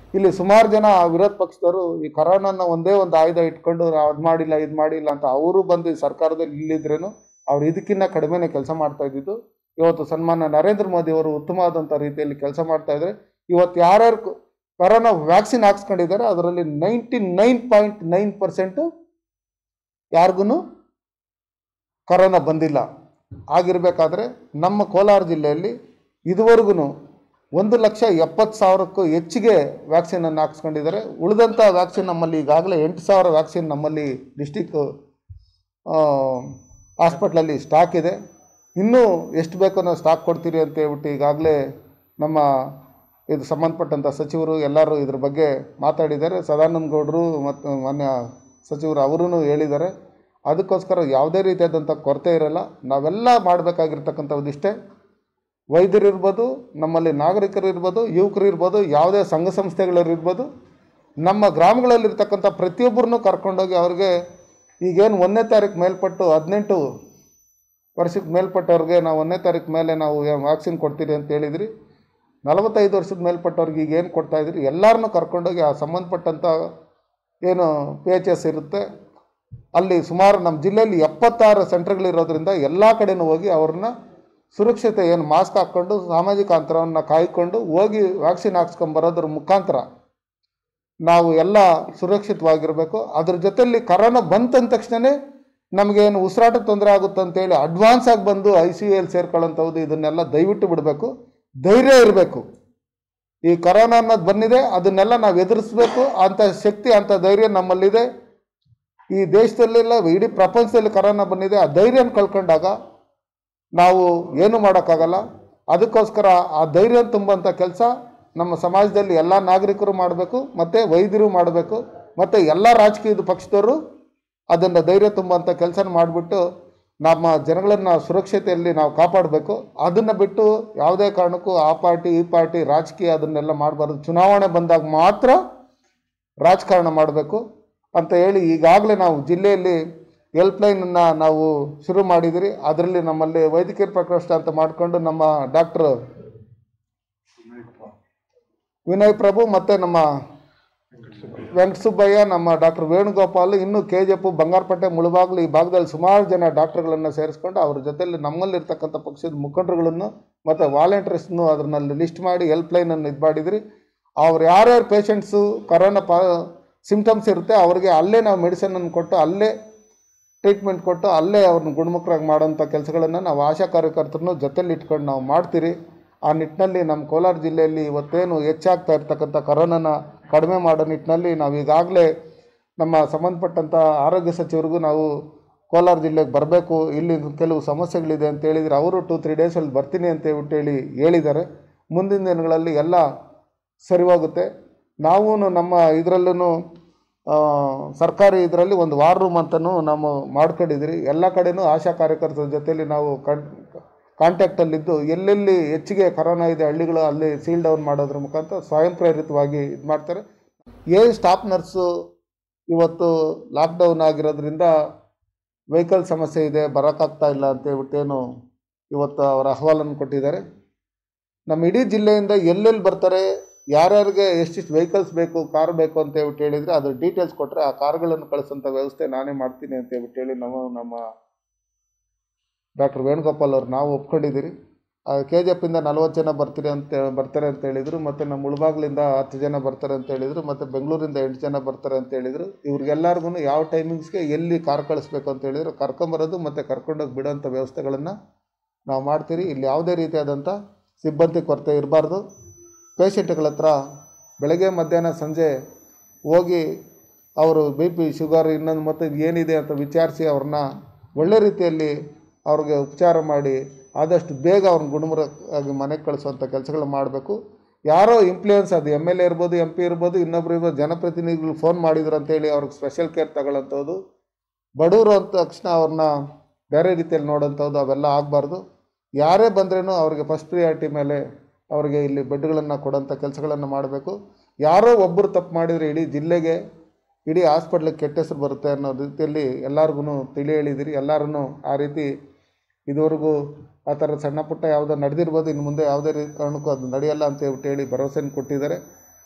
ಇಲ್ಲಿ ಸುಮಾರು ಜನ ವಿರೋಧ ಪಕ್ಷದವರು ಈ ಕರೋನಾನ ಒಂದೇ ಒಂದು ಆಯುಧ ಇಟ್ಕೊಂಡು ಅದು ಮಾಡಿಲ್ಲ ಇದು ಮಾಡಿಲ್ಲ ಅಂತ ಅವರು ಬಂದು ಈ ಸರ್ಕಾರದಲ್ಲಿ ಇಲ್ಲಿದ್ರೇನು ಅವ್ರು ಇದಕ್ಕಿಂತ ಕಡಿಮೆನೇ ಕೆಲಸ ಮಾಡ್ತಾ ಇದ್ದಿದ್ದು ಇವತ್ತು ಸನ್ಮಾನ್ಯ ನರೇಂದ್ರ ಮೋದಿ ಅವರು ಉತ್ತಮವಾದಂಥ ರೀತಿಯಲ್ಲಿ ಕೆಲಸ ಮಾಡ್ತಾ ಇದ್ದಾರೆ ಇವತ್ತು ಯಾರ್ಯಾರು ಕ- ಕರೋನಾ ವ್ಯಾಕ್ಸಿನ್ ಹಾಕ್ಸ್ಕೊಂಡಿದ್ದಾರೆ ಅದರಲ್ಲಿ ninety nine point nine percent ಯಾರಿಗೂ ಕರೋನಾ ಬಂದಿಲ್ಲ ಆಗಿರಬೇಕಾದ್ರೆ ನಮ್ಮ ಕೋಲಾರ ಜಿಲ್ಲೆಯಲ್ಲಿ ಇದುವರೆಗೂ ಒಂದು ಲಕ್ಷ ಎಪ್ಪತ್ತು ಸಾವಿರಕ್ಕೂ ಹೆಚ್ಚಿಗೆ ವ್ಯಾಕ್ಸಿನನ್ನು ಹಾಕ್ಸ್ಕೊಂಡಿದ್ದಾರೆ ಉಳಿದಂಥ ವ್ಯಾಕ್ಸಿನ್ ನಮ್ಮಲ್ಲಿ ಈಗಾಗಲೇ ಎಂಟು ಸಾವಿರ ವ್ಯಾಕ್ಸಿನ್ ನಮ್ಮಲ್ಲಿ ಡಿಸ್ಟಿಕ್ ಹಾಸ್ಪಿಟ್ಲಲ್ಲಿ ಸ್ಟಾಕ್ ಇದೆ ಇನ್ನೂ ಎಷ್ಟು ಬೇಕೋ ನಾವು ಸ್ಟಾಕ್ ಕೊಡ್ತೀರಿ ಅಂತ ಹೇಳ್ಬಿಟ್ಟು ಈಗಾಗಲೇ ನಮ್ಮ ಇದು ಸಂಬಂಧಪಟ್ಟಂಥ ಸಚಿವರು ಎಲ್ಲರೂ ಇದ್ರ ಬಗ್ಗೆ ಮಾತಾಡಿದ್ದಾರೆ ಸದಾನಂದ ಗೌಡರು ಮತ್ತು ಮಾನ್ಯ ಸಚಿವರು ಅವರೂ ಹೇಳಿದ್ದಾರೆ ಅದಕ್ಕೋಸ್ಕರ ಯಾವುದೇ ರೀತಿಯಾದಂಥ ಕೊರತೆ ಇರಲ್ಲ ನಾವೆಲ್ಲ ಮಾಡಬೇಕಾಗಿರ್ತಕ್ಕಂಥದ್ದು ಇಷ್ಟೇ ವೈದ್ಯರಿರ್ಬೋದು ನಮ್ಮಲ್ಲಿ ನಾಗರಿಕರು ಇರ್ಬೋದು ಯುವಕರು ಇರ್ಬೋದು ಯಾವುದೇ ಸಂಘ ಸಂಸ್ಥೆಗಳಿರ್ಬೋದು ನಮ್ಮ ಗ್ರಾಮಗಳಲ್ಲಿರ್ತಕ್ಕಂಥ ಪ್ರತಿಯೊಬ್ಬರನ್ನೂ ಕರ್ಕೊಂಡೋಗಿ ಅವ್ರಿಗೆ ಈಗೇನು ಒಂದನೇ ತಾರೀಕು ಮೇಲ್ಪಟ್ಟು ಹದಿನೆಂಟು ವರ್ಷಕ್ಕೆ ಮೇಲ್ಪಟ್ಟವ್ರಿಗೆ ನಾವು ಒಂದನೇ ತಾರೀಕು ಮೇಲೆ ನಾವು ವ್ಯಾಕ್ಸಿನ್ ಕೊಡ್ತೀರಿ ಅಂತ ಹೇಳಿದ್ರಿ ನಲವತ್ತೈದು ವರ್ಷದ ಮೇಲ್ಪಟ್ಟವ್ರಿಗೆ ಈಗ ಏನು ಕೊಡ್ತಾ ಇದ್ರಿ ಎಲ್ಲರನ್ನೂ ಕರ್ಕೊಂಡೋಗಿ ಆ ಸಂಬಂಧಪಟ್ಟಂಥ ಏನು ಪಿ ಎಚ್ ಎಸ್ ಇರುತ್ತೆ ಅಲ್ಲಿ ಸುಮಾರು ನಮ್ಮ ಜಿಲ್ಲೆಯಲ್ಲಿ ಎಪ್ಪತ್ತಾರು ಸೆಂಟರ್ಗಳಿರೋದ್ರಿಂದ ಎಲ್ಲ ಕಡೆನೂ ಹೋಗಿ ಅವ್ರನ್ನ ಸುರಕ್ಷತೆ ಏನು ಮಾಸ್ಕ್ ಹಾಕ್ಕೊಂಡು ಸಾಮಾಜಿಕ ಅಂತರವನ್ನು ಕಾಯ್ಕೊಂಡು ಹೋಗಿ ವ್ಯಾಕ್ಸಿನ್ ಹಾಕ್ಸ್ಕೊಂಬರೋದ್ರ ಮುಖಾಂತರ ನಾವು ಎಲ್ಲ ಸುರಕ್ಷಿತವಾಗಿರಬೇಕು ಅದ್ರ ಜೊತೆಯಲ್ಲಿ ಕರೋನಾ ಬಂತಂದ ತಕ್ಷಣವೇ ನಮಗೇನು ಉಸಿರಾಟ ತೊಂದರೆ ಆಗುತ್ತೆ ಅಂತೇಳಿ ಅಡ್ವಾನ್ಸ್ ಆಗಿ ಬಂದು ಐ ಸಿ ಯು ಎಲ್ ಸೇರ್ಕೊಳ್ಳೋಂಥದ್ದು ಇದನ್ನೆಲ್ಲ ದಯವಿಟ್ಟು ಬಿಡಬೇಕು ಧೈರ್ಯ ಇರಬೇಕು ಈ ಕರೋನಾ ಅನ್ನೋದು ಬಂದಿದೆ ಅದನ್ನೆಲ್ಲ ನಾವು ಎದುರಿಸ್ಬೇಕು ಅಂಥ ಶಕ್ತಿ ಅಂಥ ಧೈರ್ಯ ನಮ್ಮಲ್ಲಿದೆ ಈ ದೇಶದಲ್ಲೆಲ್ಲ ಇಡೀ ಪ್ರಪಂಚದಲ್ಲಿ ಕರೋನಾ ಬಂದಿದೆ ಆ ಧೈರ್ಯನ ಕಳ್ಕೊಂಡಾಗ ನಾವು ಏನು ಮಾಡೋಕ್ಕಾಗಲ್ಲ ಅದಕ್ಕೋಸ್ಕರ ಆ ಧೈರ್ಯ ತುಂಬಂಥ ಕೆಲಸ ನಮ್ಮ ಸಮಾಜದಲ್ಲಿ ಎಲ್ಲ ನಾಗರಿಕರು ಮಾಡಬೇಕು ಮತ್ತು ವೈದ್ಯರು ಮಾಡಬೇಕು ಮತ್ತು ಎಲ್ಲ ರಾಜಕೀಯದ ಪಕ್ಷದವರು ಅದನ್ನು ಧೈರ್ಯ ತುಂಬಂಥ ಕೆಲಸನ ಮಾಡಿಬಿಟ್ಟು ನಮ್ಮ ಜನಗಳನ್ನು ಸುರಕ್ಷತೆಯಲ್ಲಿ ನಾವು ಕಾಪಾಡಬೇಕು ಅದನ್ನು ಬಿಟ್ಟು ಯಾವುದೇ ಕಾರಣಕ್ಕೂ ಆ ಪಾರ್ಟಿ ಈ ಪಾರ್ಟಿ ರಾಜಕೀಯ ಅದನ್ನೆಲ್ಲ ಮಾಡಬಾರ್ದು ಚುನಾವಣೆ ಬಂದಾಗ ಮಾತ್ರ ರಾಜಕಾರಣ ಮಾಡಬೇಕು ಅಂತ ಹೇಳಿ ಈಗಾಗಲೇ ನಾವು ಜಿಲ್ಲೆಯಲ್ಲಿ ಹೆಲ್ಪ್ಲೈನನ್ನು ನಾವು ಶುರು ಮಾಡಿದಿರಿ ಅದರಲ್ಲಿ ನಮ್ಮಲ್ಲಿ ವೈದ್ಯಕೀಯ ಪ್ರಕೋಷ್ಠ ಅಂತ ಮಾಡಿಕೊಂಡು ನಮ್ಮ ಡಾಕ್ಟ್ರ್ ವಿನಯ್ ಪ್ರಭು ಮತ್ತು ನಮ್ಮ ವೆಂಕಟಸುಬ್ಬಯ್ಯ ನಮ್ಮ ಡಾಕ್ಟರ್ ವೇಣುಗೋಪಾಲ್ ಇನ್ನು K G F Bangarapete Mulbagal ಈ ಭಾಗದಲ್ಲಿ ಸುಮಾರು ಜನ ಡಾಕ್ಟರ್ಗಳನ್ನು ಸೇರಿಸ್ಕೊಂಡು ಅವ್ರ ಜೊತೆಯಲ್ಲಿ ನಮ್ಮಲ್ಲಿರ್ತಕ್ಕಂಥ ಪಕ್ಷದ ಮುಖಂಡರುಗಳನ್ನು ಮತ್ತು ವಾಲಂಟಿಯರ್ಸ್ನು ಅದರಲ್ಲಿ ಲಿಸ್ಟ್ ಮಾಡಿ ಹೆಲ್ಪ್ಲೈನನ್ನು ಇದು ಮಾಡಿದ್ರಿ ಅವ್ರು ಯಾರ್ಯಾರು ಪೇಷಂಟ್ಸು ಕರೋನಾ ಪಾ ಸಿಮ್ಟಮ್ಸ್ ಇರುತ್ತೆ ಅವ್ರಿಗೆ ಅಲ್ಲೇ ನಾವು ಮೆಡಿಸನನ್ನು ಕೊಟ್ಟು ಅಲ್ಲೇ ಟ್ರೀಟ್ಮೆಂಟ್ ಕೊಟ್ಟು ಅಲ್ಲೇ ಅವ್ರನ್ನ ಗುಣಮುಖರಾಗಿ ಮಾಡೋಂಥ ಕೆಲಸಗಳನ್ನು ನಾವು ಆಶಾ ಕಾರ್ಯಕರ್ತರನ್ನು ಜೊತೆಲಿ ಇಟ್ಕೊಂಡು ನಾವು ಮಾಡ್ತೀರಿ ಆ ನಿಟ್ಟಿನಲ್ಲಿ ನಮ್ಮ ಕೋಲಾರ ಜಿಲ್ಲೆಯಲ್ಲಿ ಇವತ್ತೇನು ಹೆಚ್ಚಾಗ್ತಾ ಇರ್ತಕ್ಕಂಥ ಕರೋನಾನ ಕಡಿಮೆ ಮಾಡೋ ನಿಟ್ಟಿನಲ್ಲಿ ನಾವು ಈಗಾಗಲೇ ನಮ್ಮ ಸಂಬಂಧಪಟ್ಟಂಥ ಆರೋಗ್ಯ ಸಚಿವರಿಗೂ ನಾವು ಕೋಲಾರ ಜಿಲ್ಲೆಗೆ ಬರಬೇಕು ಇಲ್ಲಿ ಕೆಲವು ಸಮಸ್ಯೆಗಳಿದೆ ಅಂತ ಹೇಳಿದರೆ ಅವರು ಟೂ ತ್ರೀ ಡೇಸಲ್ಲಿ ಬರ್ತೀನಿ ಅಂತ ಹೇಳ್ಬಿಟ್ಟು ಹೇಳಿ ಹೇಳಿದ್ದಾರೆ ಮುಂದಿನ ದಿನಗಳಲ್ಲಿ ಎಲ್ಲ ಸರಿ ಹೋಗುತ್ತೆ ನಾವು ನಮ್ಮ ಇದರಲ್ಲೂ ಸರ್ಕಾರಿ ಇದರಲ್ಲಿ ಒಂದು ವಾರ್ ರೂಮ್ ಅಂತಲೂ ನಾವು ಮಾಡ್ಕೊಂಡಿದ್ದೀರಿ ಎಲ್ಲ ಕಡೆನೂ ಆಶಾ ಕಾರ್ಯಕರ್ತರ ಜೊತೆಯಲ್ಲಿ ನಾವು ಕನ್ ಕಾಂಟ್ಯಾಕ್ಟಲ್ಲಿದ್ದು ಎಲ್ಲೆಲ್ಲಿ ಹೆಚ್ಚಿಗೆ ಕರೋನಾ ಇದೆ ಹಳ್ಳಿಗಳು ಅಲ್ಲಿ ಸೀಲ್ ಡೌನ್ ಮಾಡೋದ್ರ ಮುಖಾಂತರ ಸ್ವಯಂ ಪ್ರೇರಿತವಾಗಿ ಇದು ಮಾಡ್ತಾರೆ ಏನು ಸ್ಟಾಫ್ ನರ್ಸು ಇವತ್ತು ಲಾಕ್ಡೌನ್ ಆಗಿರೋದ್ರಿಂದ ವೆಹಿಕಲ್ ಸಮಸ್ಯೆ ಇದೆ ಬರೋಕ್ಕಾಗ್ತಾ ಇಲ್ಲ ಅಂತ ಹೇಳ್ಬಿಟ್ಟೇನು ಇವತ್ತು ಅವರ ಅಹವಾಲನ್ನು ಕೊಟ್ಟಿದ್ದಾರೆ ನಮ್ಮ ಇಡೀ ಜಿಲ್ಲೆಯಿಂದ ಎಲ್ಲೆಲ್ಲಿ ಬರ್ತಾರೆ ಯಾರ್ಯಾರಿಗೆ ಎಷ್ಟೆಷ್ಟು ವೆಹಿಕಲ್ಸ್ ಬೇಕು ಕಾರ್ ಬೇಕು ಅಂತ ಹೇಳ್ಬಿಟ್ಟು ಹೇಳಿದರೆ ಅದ್ರ ಡೀಟೇಲ್ಸ್ ಕೊಟ್ಟರೆ ಆ ಕಾರ್ಗಳನ್ನು ಕಳಿಸೋಂಥ ವ್ಯವಸ್ಥೆ ನಾನೇ ಮಾಡ್ತೀನಿ ಅಂತ ಹೇಳ್ಬಿಟ್ಟು ಹೇಳಿ ನಾವು ನಮ್ಮ ಡಾಕ್ಟರ್ ವೇಣುಗೋಪಾಲ್ ಅವ್ರು ನಾವು ಒಪ್ಕೊಂಡಿದ್ದೀರಿ ಕೆ ಜಿ ಎಫಿಂದ ನಲ್ವತ್ತು ಜನ ಬರ್ತೀರಿ ಅಂತ ಬರ್ತಾರೆ ಅಂತ ಹೇಳಿದರು ಮತ್ತು ನಮ್ಮ ಮುಳಬಾಗ್ಲಿಂದ ಹತ್ತು ಜನ ಬರ್ತಾರೆ ಅಂತ ಹೇಳಿದರು ಮತ್ತು ಬೆಂಗಳೂರಿಂದ ಎಂಟು ಜನ ಬರ್ತಾರೆ ಅಂತ ಹೇಳಿದರು ಇವ್ರಿಗೆಲ್ಲರಿಗೂ ಯಾವ ಟೈಮಿಂಗ್ಸ್ಗೆ ಎಲ್ಲಿ ಕಾರ್ ಕಳಿಸ್ಬೇಕು ಅಂತ ಹೇಳಿದ್ರು ಕರ್ಕೊಂಬರೋದು ಮತ್ತು ಕರ್ಕೊಂಡೋಗಿ ಬಿಡೋಂಥ ವ್ಯವಸ್ಥೆಗಳನ್ನು ನಾವು ಮಾಡ್ತೀರಿ ಇಲ್ಲಿ ಯಾವುದೇ ರೀತಿಯಾದಂಥ ಸಿಬ್ಬಂದಿ ಕೊರತೆ ಇರಬಾರ್ದು ಪೇಷಂಟ್ಗಳ ಹತ್ರ ಬೆಳಗ್ಗೆ ಮಧ್ಯಾಹ್ನ ಸಂಜೆ ಹೋಗಿ ಅವರು ಬಿ ಪಿ ಶುಗರ್ ಇನ್ನೊಂದು ಮತ್ತು ಏನಿದೆ ಅಂತ ವಿಚಾರಿಸಿ ಅವ್ರನ್ನ ಒಳ್ಳೆ ರೀತಿಯಲ್ಲಿ ಅವ್ರಿಗೆ ಉಪಚಾರ ಮಾಡಿ ಆದಷ್ಟು ಬೇಗ ಅವ್ರನ್ನ ಗುಣಮುಖರಾಗಿ ಮನೆಗೆ ಕಳಿಸುವಂಥ ಕೆಲಸಗಳು ಮಾಡಬೇಕು ಯಾರೋ ಇಂಪ್ಲೂಯೆನ್ಸ್ ಅದು ಎಮ್ ಎಲ್ ಎ ಇರ್ಬೋದು ಎಂ ಪಿ ಇರ್ಬೋದು ಇನ್ನೊಬ್ರು ಇರ್ಬೋದು ಜನಪ್ರತಿನಿಧಿಗಳು ಫೋನ್ ಮಾಡಿದ್ರು ಅಂತೇಳಿ ಅವ್ರಿಗೆ ಸ್ಪೆಷಲ್ ಕೇರ್ ತಗೊಳ್ಳೋಂಥದ್ದು ಬಡವರು ಅಂದ ತಕ್ಷಣ ಅವ್ರನ್ನ ಬೇರೆ ರೀತಿಯಲ್ಲಿ ನೋಡೋಂಥದ್ದು ಅವೆಲ್ಲ ಆಗಬಾರ್ದು ಯಾರೇ ಬಂದ್ರೂ ಅವ್ರಿಗೆ ಫಸ್ಟ್ ಪ್ರಿಯಾರಿಟಿ ಮೇಲೆ ಅವರಿಗೆ ಇಲ್ಲಿ ಬೆಡ್ಗಳನ್ನು ಕೊಡೋಂಥ ಕೆಲಸಗಳನ್ನು ಮಾಡಬೇಕು ಯಾರೋ ಒಬ್ಬರು ತಪ್ಪು ಮಾಡಿದರೆ ಇಡೀ ಜಿಲ್ಲೆಗೆ ಇಡೀ ಹಾಸ್ಪಿಟ್ಲಿಗೆ ಕೆಟ್ಟ ಹೆಸರು ಬರುತ್ತೆ ಅನ್ನೋ ರೀತಿಯಲ್ಲಿ ಎಲ್ಲರಿಗೂ ತಿಳಿ ಹೇಳಿದಿರಿ ಎಲ್ಲರೂ ಆ ರೀತಿ ಇದುವರೆಗೂ ಆ ಥರ ಸಣ್ಣ ಪುಟ್ಟ ಯಾವುದೋ ನಡೆದಿರ್ಬೋದು ಇನ್ನು ಮುಂದೆ ಯಾವುದೇ ರೀತಿ ಕಾರಣಕ್ಕೂ ಅದು ನಡೆಯಲ್ಲ ಅಂತ ಹೇಳ್ಬಿಟ್ಟು ಹೇಳಿ ಭರವಸೆನ ಕೊಟ್ಟಿದ್ದಾರೆ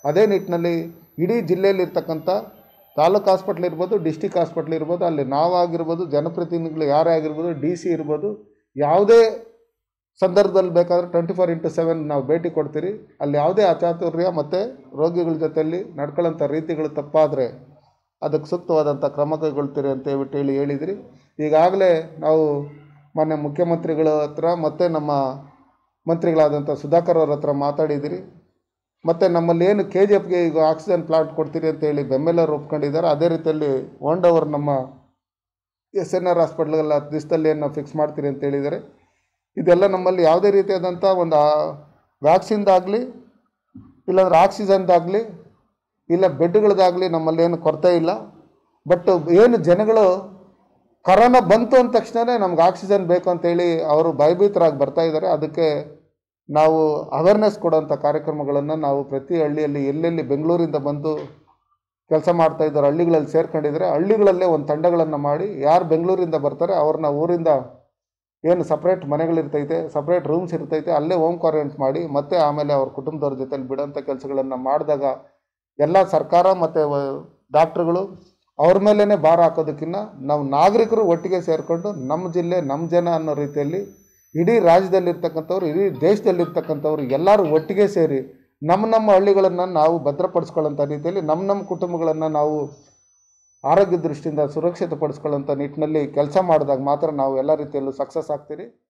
ಅದೇ ನಿಟ್ಟಿನಲ್ಲಿ ಇಡೀ ಜಿಲ್ಲೆಯಲ್ಲಿರ್ತಕ್ಕಂಥ ತಾಲೂಕು ಹಾಸ್ಪಿಟ್ಲ್ ಇರ್ಬೋದು ಡಿಸ್ಟಿಕ್ ಹಾಸ್ಪಿಟ್ಲ್ ಇರ್ಬೋದು ಅಲ್ಲಿ ನಾವಾಗಿರ್ಬೋದು ಜನಪ್ರತಿನಿಧಿಗಳು ಯಾರೇ ಆಗಿರ್ಬೋದು ಡಿ ಸಿ ಇರ್ಬೋದು ಯಾವುದೇ ಸಂದರ್ಭದಲ್ಲಿ ಬೇಕಾದರೆ ಟ್ವೆಂಟಿ ಫೋರ್ ಇಂಟು ಸೆವೆನ್ ನಾವು ಭೇಟಿ ಕೊಡ್ತೀರಿ ಅಲ್ಲಿ ಯಾವುದೇ ಅಚಾತುರ್ಯ ಮತ್ತು ರೋಗಿಗಳ ಜೊತೆಯಲ್ಲಿ ನಡ್ಕೊಳ್ಳೋಂಥ ರೀತಿಗಳು ತಪ್ಪಾದರೆ ಅದಕ್ಕೆ ಸೂಕ್ತವಾದಂಥ ಕ್ರಮ ಕೈಗೊಳ್ತೀರಿ ಅಂತ ಹೇಳ್ಬಿಟ್ಟು ಹೇಳಿ ಹೇಳಿದಿರಿ ಈಗಾಗಲೇ ನಾವು ಮಾನ್ಯ ಮುಖ್ಯಮಂತ್ರಿಗಳ ಹತ್ರ ಮತ್ತು ನಮ್ಮ ಮಂತ್ರಿಗಳಾದಂಥ ಸುಧಾಕರ್ ಅವ್ರ ಹತ್ರ ಮಾತಾಡಿದಿರಿ ಮತ್ತು ನಮ್ಮಲ್ಲಿ ಏನು ಕೆ ಜಿ ಎಫ್ಗೆ ಈಗ ಆಕ್ಸಿಜನ್ ಪ್ಲಾಂಟ್ ಕೊಡ್ತೀರಿ ಅಂತ ಹೇಳಿ ಬೆಂಬಲರು ಒಪ್ಕೊಂಡಿದ್ದಾರೆ ಅದೇ ರೀತಿಯಲ್ಲಿ ಓಂಡೋವರ್ ನಮ್ಮ ಎಸ್ ಎನ್ ಆರ್ ಹಾಸ್ಪಿಟ್ಲ್ಗೆಲ್ಲ ಹತ್ತು ದಿವಸದಲ್ಲಿ ಏನು ನಾವು ಫಿಕ್ಸ್ ಮಾಡ್ತೀರಿ ಅಂತ ಹೇಳಿದ್ದಾರೆ ಇದೆಲ್ಲ ನಮ್ಮಲ್ಲಿ ಯಾವುದೇ ರೀತಿಯಾದಂಥ ಒಂದು ವ್ಯಾಕ್ಸಿನ್ದಾಗಲಿ ಇಲ್ಲಾಂದ್ರೆ ಆಕ್ಸಿಜನ್ದಾಗಲಿ ಇಲ್ಲ ಬೆಡ್ಗಳದಾಗಲಿ ನಮ್ಮಲ್ಲಿ ಏನು ಕೊರತೆ ಇಲ್ಲ ಬಟ್ ಏನು ಜನಗಳು ಕರೋನಾ ಬಂತು ಅಂದ ತಕ್ಷಣವೇ ನಮ್ಗೆ ಆಕ್ಸಿಜನ್ ಬೇಕು ಅಂತೇಳಿ ಅವರು ಭಯಭೀತರಾಗಿ ಬರ್ತಾ ಇದ್ದಾರೆ ಅದಕ್ಕೆ ನಾವು ಅವೇರ್ನೆಸ್ ಕೊಡೋಂಥ ಕಾರ್ಯಕ್ರಮಗಳನ್ನು ನಾವು ಪ್ರತಿ ಹಳ್ಳಿಯಲ್ಲಿ ಎಲ್ಲೆಲ್ಲಿ ಬೆಂಗಳೂರಿಂದ ಬಂದು ಕೆಲಸ ಮಾಡ್ತಾ ಇದ್ದಾರೆ ಹಳ್ಳಿಗಳಲ್ಲಿ ಸೇರ್ಕೊಂಡಿದ್ದಾರೆ ಹಳ್ಳಿಗಳಲ್ಲೇ ಒಂದು ತಂಡಗಳನ್ನು ಮಾಡಿ ಯಾರು ಬೆಂಗಳೂರಿಂದ ಬರ್ತಾರೆ ಅವ್ರನ್ನ ಊರಿಂದ ಏನು ಸಪ್ರೇಟ್ ಮನೆಗಳಿರ್ತೈತೆ ಸಪ್ರೇಟ್ ರೂಮ್ಸ್ ಇರ್ತೈತೆ ಅಲ್ಲೇ ಹೋಮ್ ಕ್ವಾರಂಟ್ ಮಾಡಿ ಮತ್ತೆ ಆಮೇಲೆ ಅವ್ರ ಕುಟುಂಬದವ್ರ ಜೊತೆಲಿ ಬಿಡೋಂಥ ಕೆಲಸಗಳನ್ನು ಮಾಡಿದಾಗ ಎಲ್ಲ ಸರ್ಕಾರ ಮತ್ತು ಡಾಕ್ಟ್ರುಗಳು ಅವ್ರ ಮೇಲೇ ಭಾರ ಹಾಕೋದಕ್ಕಿಂತ ನಾವು ನಾಗರಿಕರು ಒಟ್ಟಿಗೆ ಸೇರಿಕೊಂಡು ನಮ್ಮ ಜಿಲ್ಲೆ ನಮ್ಮ ಜನ ಅನ್ನೋ ರೀತಿಯಲ್ಲಿ ಇಡೀ ರಾಜ್ಯದಲ್ಲಿರ್ತಕ್ಕಂಥವ್ರು ಇಡೀ ದೇಶದಲ್ಲಿರ್ತಕ್ಕಂಥವ್ರು ಎಲ್ಲರೂ ಒಟ್ಟಿಗೆ ಸೇರಿ ನಮ್ಮ ನಮ್ಮ ಹಳ್ಳಿಗಳನ್ನು ನಾವು ಭದ್ರಪಡಿಸ್ಕೊಳ್ಳೋಂಥ ರೀತಿಯಲ್ಲಿ ನಮ್ಮ ನಮ್ಮ ಕುಟುಂಬಗಳನ್ನು ನಾವು ಆರೋಗ್ಯ ದೃಷ್ಟಿಯಿಂದ ಸುರಕ್ಷಿತಪಡಿಸ್ಕೊಳ್ಳೋಂಥ ನಿಟ್ಟಿನಲ್ಲಿ ಕೆಲಸ ಮಾಡಿದಾಗ ಮಾತ್ರ ನಾವು ಎಲ್ಲ ರೀತಿಯಲ್ಲೂ ಸಕ್ಸಸ್ ಆಗ್ತೀರಿ